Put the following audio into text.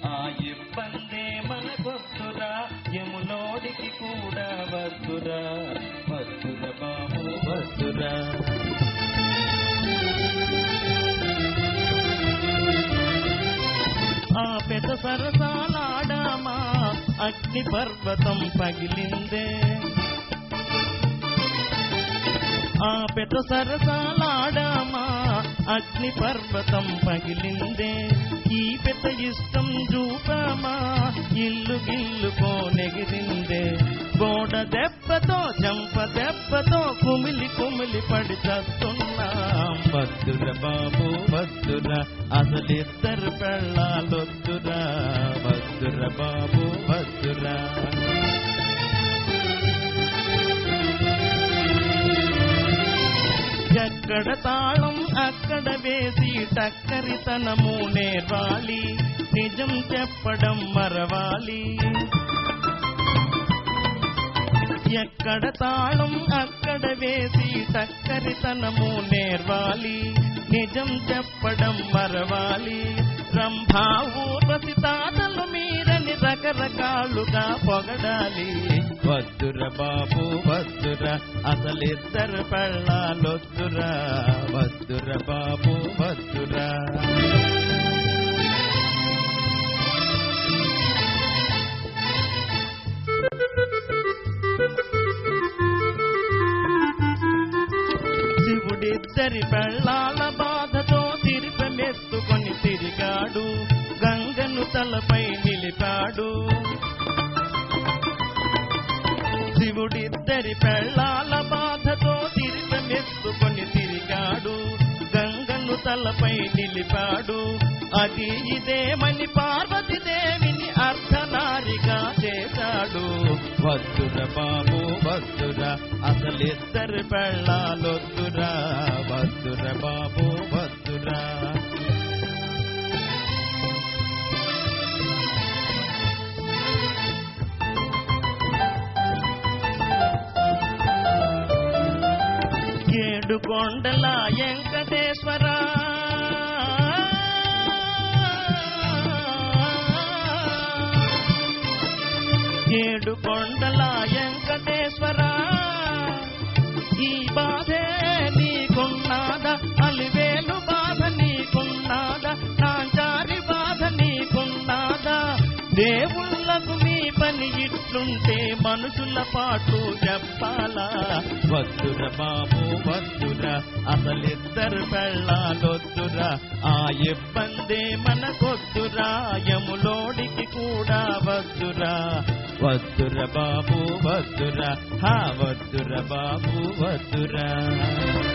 ఆ ఇబ్బందే మనకొద్దురా యములోడికి కూడా వద్దురా వద్దురా బాబు వద్దురా ఆ పెద్ద సరసాలాడామా అగ్ని పర్వతం పగిలిందే ఆ పెద్ద సరసాలాడామా అగ్ని పర్వతం పగిలిందే ఈ పెద్ద ఇష్టం చూపమా ఇల్లు గిల్లుకోనెగిరిందే గోడ దెబ్బతో చంప దెబ్బతో కుమిలి కుమిలి పడి చస్తున్నాం వద్దుర బాబు వద్దుర అసలిద్దరు పెళ్ళాలొద్దురా వద్దుర బాబు వద్దురా ఎక్కడ తాళం అక్కడ వేసి టక్కరితనము నేర్వాలి నిజం చెప్పడం మరవాలి ఎక్కడ తాళం అక్కడ వేసి టక్కరితనము నేర్వాలి నిజం చెప్పడం మరవాలి రంభా ఊర్వశి తాతలు మీరని రకరకాలుగా పొగడాలి వద్దుర బాబు వద్దుర అసలిద్దరు పెళ్ళాలొద్దురా వద్దుర బాబు వద్దురా శివుడిద్దరి పెళ్ళాల బాధతో తిరిపెమెత్తుకొని తిరిగాడు గంగను తలపై నిలిపాడు శివుడిద్దరి పెళ్ళాల బాధతో తిరిపెమెత్తుకొని తిరిగాడు గంగను తలపై నిలిపాడు అది ఇదేమని పార్వతి దేవిని అర్ధనారిగా చేశాడు వద్దుర బాబు వద్దుర అసలిద్దరు పెళ్ళాలొద్దురా వద్దుర బాబు వద్దురా ఏడు కొండల వెంకటేశ్వర ఏడు కొండల వెంకటేశ్వర ఈ బాధే నీకున్నాదా అలివేలు బాధ నీకున్నాదా నాంచారి బాధ నీకున్నాదా దేవుళ్ళకు మీ పని ఇట్లుంటే మనుషుల పాటు చెప్పాలా వద్దుర బాబు వద్దుర అసలిద్దరు పెళ్ళాలొద్దురా ఆ ఇబ్బందే మనకొద్దురా యములోడికి కూడా వద్దురా వద్దుర బాబు వద్దురా హా వద్దుర బాబు వద్దురా